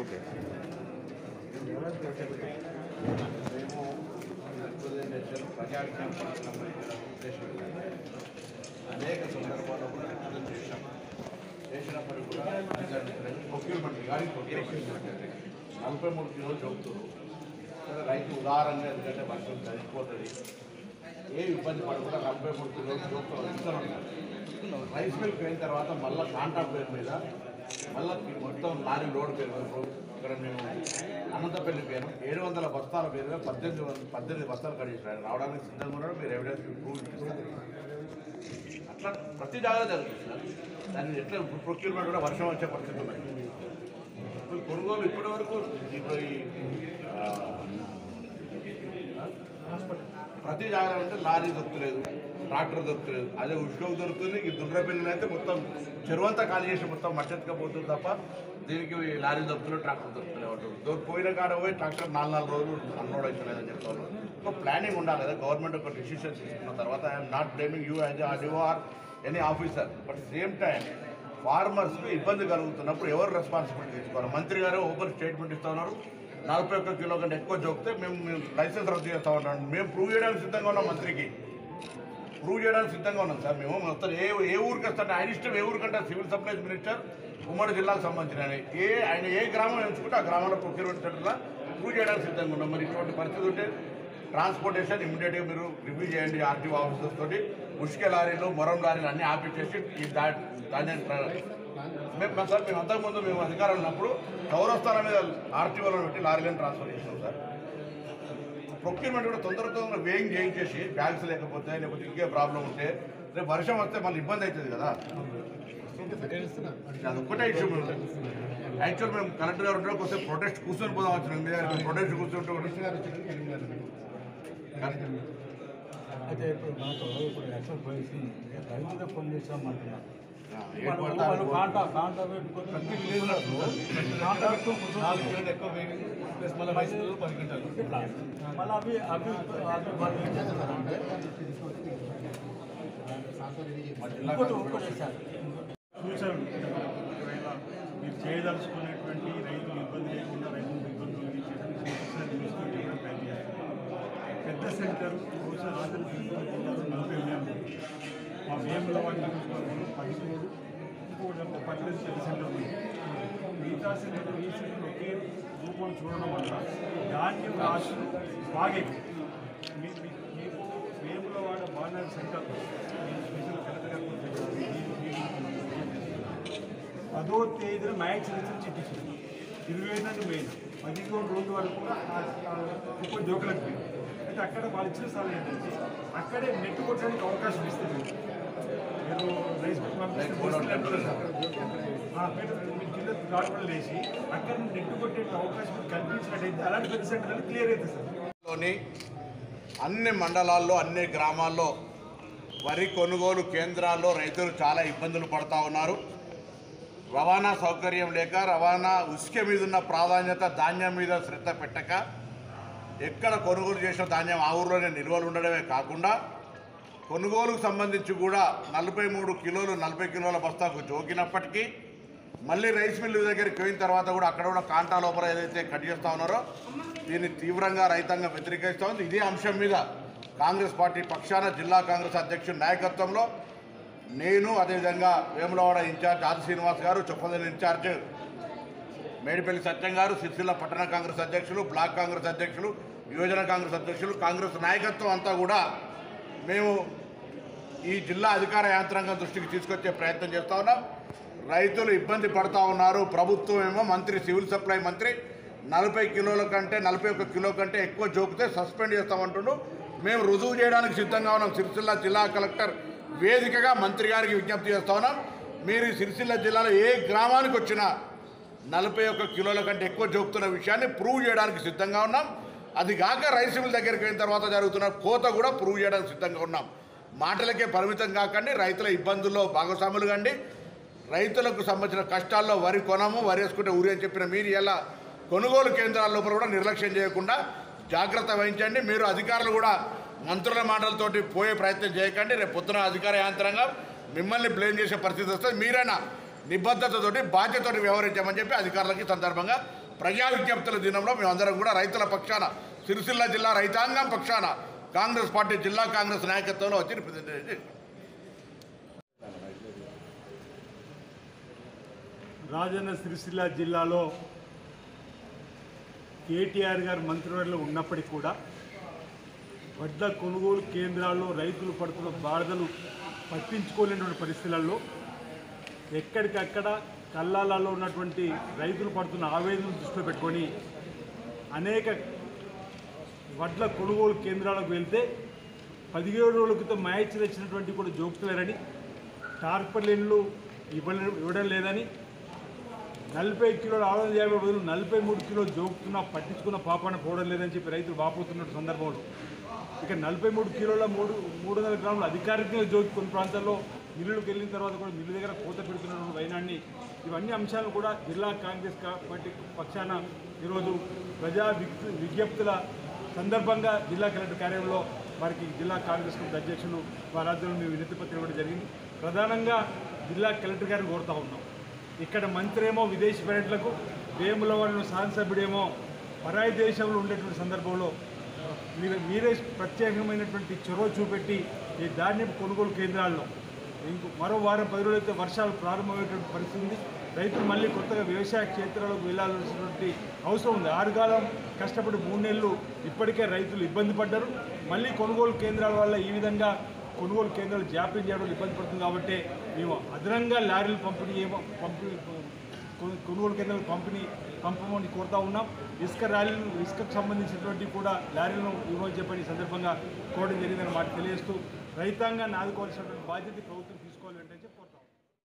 మేము రిప్రజెంటేషన్ ప్రజాక్షేమం సంబంధించిన ఉద్దేశం ఏంటంటే అనేక సందర్భాల్లో కూడా రిప్రజెంట్ చేశాం చేసినప్పటికీ కూడా ప్రొక్యూర్మెంట్ గాడి ప్రొక్యూర్మెంట్ నలభై మూడు కిలోలు చెబుతున్నారు సరే రైతు ఉదాహరణగా ఎందుకంటే వర్షం చనిపోతుంది ఏ ఇబ్బంది పడకుండా నలభై మూడు కిలోలు చూపుతాం ఇస్తాను రైస్ మిల్ పోయిన తర్వాత మళ్ళీ కాంట్రాక్ట్ పేరు మీద మళ్ళీ మొత్తం లారీ లోడ్ పేరు మీద ఇప్పుడు ఇక్కడ మేము అనంతపల్లి పేరు ఏడు వందల బస్తాల పేరు మీద పద్దెనిమిది వందల పద్దెనిమిది బస్తాలు కడిగిస్తారు ఆయన రావడానికి సిద్ధంగా ఉన్నాడు మీరు ఎవిడెన్స్ ప్రూవ్ చేస్తారు అట్లా ప్రతి జాగ్రత్త జరుగుతుంది సార్ దాన్ని ఎట్లా ప్రొక్యూర్మెంట్ కూడా వర్షం వచ్చే పరిస్థితి ఉన్నాయి ఇప్పుడు కొనుగోలు ఇప్పటి వరకు ఇప్పుడు ఈ ఆ, ప్రతి జాగ్రత్త అంటే లారీ దొరుకుతలేదు ట్రాక్టర్ దొరుకుతలేదు అదే ఉష్ణోకు దొరుకుతుంది ఈ దుర్రపిల్లలు అయితే మొత్తం చెరువంతా ఖాళీ చేసి మొత్తం మచ్చత్గా పోతుంది తప్ప దీనికి లారీ దొరుకుతలేదు ట్రాక్టర్ దొరుకుతలేవు అంటారు దొరికి పోయిన కాడ పోయి ట్రాక్టర్ నాలుగు నాలుగు రోజులు అన్లోడ్ అవుతలేదని చెప్తాను ఒక ప్లానింగ్ ఉండాలి కదా గవర్నమెంట్ ఒక డిసిషన్ తీసుకున్న తర్వాత I'm not blaming you as are you are any officer but same time ఫార్మర్స్కి ఇబ్బంది కలుగుతున్నప్పుడు ఎవరు రెస్పాన్సిబిలిటీ తీసుకోవాలి మంత్రి గారు ఓపెన్ స్టేట్మెంట్ ఇస్తా ఉన్నారు నలభై ఒక్క కిలో కంటే ఎక్కువ చూపితే మేము మేము లైసెన్స్ రద్దు చేస్తా ఉంటాం మేము ప్రూవ్ చేయడానికి సిద్ధంగా ఉన్నాం మంత్రికి ప్రూవ్ చేయడానికి సిద్ధంగా ఉన్నాం సార్ మేము మొత్తం ఏ ఏ ఊరికి వస్తాం ఆయన ఇష్టం ఏ ఊరికంటే సివిల్ సప్లైస్ మినిస్టర్ ఉమ్మడి జిల్లాకు సంబంధించిన ఆయన ఏ ఆయన ఏ గ్రామం ఎంచుకుంటే ఆ గ్రామంలో ప్రొక్యూర్మెంట్ సెంటర్లో ప్రూవ్ చేయడానికి సిద్ధంగా ఉన్నాం మరి ఇటువంటి పరిస్థితి ఉంటే ట్రాన్స్పోర్టేషన్ ఇమీడియట్గా మీరు రివ్యూ చేయండి ఆర్టీఓ ఆఫీసర్స్ తోటి ఉష్క లారీలు మొరం లారీలు అన్నీ ఆపిచ్చేసి ఈ దా దాన్ని మేము సార్ మేము అంతకుముందు మేము అధికారం ఉన్నప్పుడు గౌరవస్థానం మీద ఆర్టీఓలో పెట్టి లారీలను ట్రాన్స్ఫర్ చేసినాం సార్ ప్రొక్యూర్మెంట్ కూడా తొందర తొందర వేయింగ్ చేయించేసి బ్యాగ్స్ లేకపోతే లేకపోతే ఇంకే ప్రాబ్లం ఉంటే రేపు వర్షం వస్తే మళ్ళీ ఇబ్బంది అవుతుంది కదా అది ఒక్కటే ఇష్యూ మేము యాక్చువల్ మేము కలెక్టర్ గారు ఉంటే కొంచెం ప్రొటెస్ట్ కూర్చొని పోదాం వచ్చినాం మీ దగ్గర ప్రొటెస్ట్ కూర్చుంటే కూడా అయితే ఇప్పుడు మనకు ఇప్పుడు యాక్షన్ పోయేసి రైతులే ఫోన్ చేసామంటున్నారు ఆ, ఏడు పడతా వాళ్ళు కాంటా కాంటా పెట్టుకొని ప్రతి విలేజ్లో కాంటా పెట్టుకొని నాలుగు కిలోలు ఎక్కువ వేయండి ప్లస్ మళ్ళీ రైస్ పది గంటలు ఇట్లా మళ్ళీ అవి అవి అవి వాళ్ళు ఏం చేస్తారంటే ఇంకోటి ఇంకోటి సార్ చూశాను ఒకవేళ మీరు చేయదలుచుకునేటువంటి రైతులు ఇబ్బంది లేకుండా రైతులకు ఇబ్బంది కలిగించేటువంటి సూచనలు తీసుకొని చేయడం ప్రయత్నిస్తున్నాం పెద్ద సెంటర్ బహుశా రాజుల నలభై వేలు మా వేముల వాటి పదిహేడు ఇంకోటి అంటే పద్దెనిమిది పెద్ద సెంటర్ ఉంది మిగతా సెంటర్ ఈ సెంటర్ ఒకే రూపం చూడడం వల్ల దానికి రాష్ట్రం బాగా ఎక్కువ. మీ- మీ- మీకు వేములవాడ బాణాల సెంటర్ నేను స్పెషల్ కలెక్టర్ గారు కూడా చెప్పాను. ఈ- ఈ- పదో తేదీన మ్యాచ్ రిజల్ట్ ఇచ్చింది ఇరవై ఐదు నుండి మెయిన్ పదిహేను రోజు వరకు కూడా ఎక్కువ జోకులకు పోయింది అయితే అక్కడ వాళ్ళు ఇచ్చిన సలహా ఏంటంటే అక్కడే నెట్ కొట్టడానికి అవకాశం ఇస్తుంది మీరు రైస్ మిల్ పంపిస్తే బస్సులు అంటారు సార్. ఆ, మీరు మీ జిల్లా గాడుపలు వేసి అక్కడ నెట్ కొట్టే అవకాశం మీకు కల్పించినట్టయితే అలాంటి పెద్ద సెంటర్ క్లియర్ అవుతుంది సార్ లోని అన్ని మండలాల్లో అన్ని గ్రామాల్లో వరి కొనుగోలు కేంద్రాల్లో రైతులు చాలా ఇబ్బందులు పడతా ఉన్నారు రవాణా సౌకర్యం లేక రవాణా ఉసుక మీద ఉన్న ప్రాధాన్యత ధాన్యం మీద శ్రద్ధ పెట్టక ఎక్కడ కొనుగోలు చేసిన ధాన్యం ఆ ఊర్లోనే నిల్వలు ఉండడమే కాకుండా కొనుగోలుకు సంబంధించి కూడా నలభై మూడు కిలోలు నలభై కిలోల బస్తాకు జోకినప్పటికీ మళ్ళీ రైస్ మిల్లు దగ్గరికి పోయిన తర్వాత కూడా అక్కడ కూడా కాంటా లోపల ఏదైతే కట్ చేస్తా ఉన్నారో దీన్ని తీవ్రంగా రైతాంగం వ్యతిరేకిస్తూ ఉంది ఇదే అంశం మీద కాంగ్రెస్ పార్టీ పక్షాన జిల్లా కాంగ్రెస్ అధ్యక్షుడి నాయకత్వంలో నేను అదేవిధంగా వేములవాడ ఇన్ఛార్జ్ ఆది శ్రీనివాస్ గారు చొప్పదని ఇన్ఛార్జ్ మేడిపల్లి సత్యం గారు సిరిసిల్ల పట్టణ కాంగ్రెస్ అధ్యక్షులు బ్లాక్ కాంగ్రెస్ అధ్యక్షులు యువజన కాంగ్రెస్ అధ్యక్షులు కాంగ్రెస్ నాయకత్వం అంతా కూడా మేము ఈ జిల్లా అధికార యాంత్రాంగం దృష్టికి తీసుకొచ్చే ప్రయత్నం చేస్తా ఉన్నాం రైతులు ఇబ్బంది పడతా ఉన్నారు ప్రభుత్వం ఏమో మంత్రి సివిల్ సప్లై మంత్రి నలభై కిలోల కంటే నలభై ఒక్క కిలో కంటే ఎక్కువ జోకితే సస్పెండ్ చేస్తామంటుండు మేము రుజువు చేయడానికి సిద్ధంగా ఉన్నాం సిరిసిల్ల జిల్లా కలెక్టర్ వేదికగా మంత్రి గారికి విజ్ఞప్తి చేస్తా ఉన్నాం మీరు ఈ సిరిసిల్ల జిల్లాలో ఏ గ్రామానికి వచ్చినా నలభై ఒక్క కిలోల కంటే ఎక్కువ జోకుతున్న విషయాన్ని ప్రూవ్ చేయడానికి సిద్ధంగా ఉన్నాం అది కాక రైస్ మిల్ దగ్గరికి అయిన తర్వాత జరుగుతున్న కోత కూడా ప్రూవ్ చేయడానికి సిద్ధంగా ఉన్నాం మాటలకే పరిమితం కాకండి రైతుల ఇబ్బందుల్లో భాగస్వాములు కండి రైతులకు సంబంధించిన కష్టాల్లో వరి కొనము వరి వేసుకుంటే ఊరి అని చెప్పిన మీరు ఇలా కొనుగోలు కేంద్రాల లోపల కూడా నిర్లక్ష్యం చేయకుండా జాగ్రత్త వహించండి మీరు అధికారులు కూడా మంత్రుల మాటలతోటి పోయే ప్రయత్నం చేయకండి రేపు పొద్దున అధికార యాంత్రాంగం మిమ్మల్ని బ్లేమ్ చేసే పరిస్థితి వస్తుంది మీరైనా నిబద్ధతతోటి బాధ్యతతోటి వ్యవహరించామని చెప్పి అధికారులకి ఈ సందర్భంగా ప్రజా విజ్ఞప్తుల దినంలో మేమందరం కూడా రైతుల పక్షాన సిరిసిల్ల జిల్లా రైతాంగం పక్షాన కాంగ్రెస్ పార్టీ జిల్లా కాంగ్రెస్ నాయకత్వంలో వచ్చి రిప్రజెంటేషన్ చేశాం రాజన్న సిరిసిల్ల జిల్లాలో కేటీఆర్ గారు మంత్రివర్యులు ఉన్నప్పటికీ కూడా వడ్ల కొనుగోలు కేంద్రాల్లో రైతులు పడుతున్న బాధలు పట్టించుకోలేనటువంటి పరిస్థితులలో ఎక్కడికక్కడ కల్లాలలో ఉన్నటువంటి రైతులు పడుతున్న ఆవేదనను దృష్టిలో పెట్టుకొని అనేక వడ్ల కొనుగోలు కేంద్రాలకు వెళ్తే పదిహేడు రోజుల క్రితం మ్యాచ్ తెచ్చినటువంటి కూడా జోకుతలేరని టార్పలిన్లు ఇవ్వలే ఇవ్వడం లేదని నలభై కిలోల ఆరు వందల యాభై బదులు నలభై మూడు కిలోలు జోకుతున్నా పట్టించుకున్న పాపాన పోవడం లేదని చెప్పి రైతులు వాపోతున్న సందర్భంలో ఇక నలభై మూడు కిలోల మూడు మూడు వందల గ్రాములు అధికారికంగా జోకి కొన్ని ప్రాంతాల్లో మిల్లులకు వెళ్ళిన తర్వాత కూడా మిల్లు దగ్గర కోత పెడుతున్న వైనాన్ని ఇవన్నీ అంశాలు కూడా జిల్లా కాంగ్రెస్ కా- పార్టీ పక్షాన ఈరోజు ప్రజా విజ్ఞ- విజ్ఞప్తుల సందర్భంగా జిల్లా కలెక్టర్ కార్యాలయంలో వారికి జిల్లా కాంగ్రెస్ కమిటీ అధ్యక్షులు వారి ఆధ్వర్యంలో మేము వినతి పత్రం ఇవ్వడం జరిగింది ప్రధానంగా జిల్లా కలెక్టర్ గారిని కోరుతా ఉన్నాం ఇక్కడ మంత్రి ఏమో విదేశీ పర్యటనలకు వేముల వాళ్ళు శాసనసభ్యుడేమో పరాయి దేశంలో ఉండేటువంటి సందర్భంలో మీరు మీరే ప్రత్యేకమైనటువంటి చొరవ చూపెట్టి ఈ ధాన్యం కొనుగోలు కేంద్రాల్లో ఇంకో మరో వారం పది రోజులైతే వర్షాలు ప్రారంభమయ్యేటువంటి పరిస్థితి ఉంది రైతులు మళ్ళీ కొత్తగా వ్యవసాయ క్షేత్రాలకు వెళ్ళాల్సినటువంటి అవసరం ఉంది ఆరుగాలం కష్టపడి మూడు నెలలు ఇప్పటికే రైతులు ఇబ్బంది పడ్డారు మళ్ళీ కొనుగోలు కేంద్రాల వల్ల ఈ విధంగా కొనుగోలు కేంద్రాలు జాప్యం చేయడం ఇబ్బంది పడుతుంది కాబట్టి మేము అదనంగా లారీలు పంపిణీ ఏమో పంపిణీ కొను- కొనుగోలు కేంద్రాలు పంపిణీ పంపమని కోరుతా ఉన్నాం ఇసుక ర్యాలీలు ఇసుకకు సంబంధించినటువంటి కూడా లారీలను ఇవ్వని చెప్పని ఈ సందర్భంగా కోరడం జరిగిందని మాట తెలియజేస్తూ రైతాంగాన్ని ఆదుకోవాల్సినటువంటి బాధ్యత ప్రభుత్వం తీసుకోవాలి అంటే కోరుతా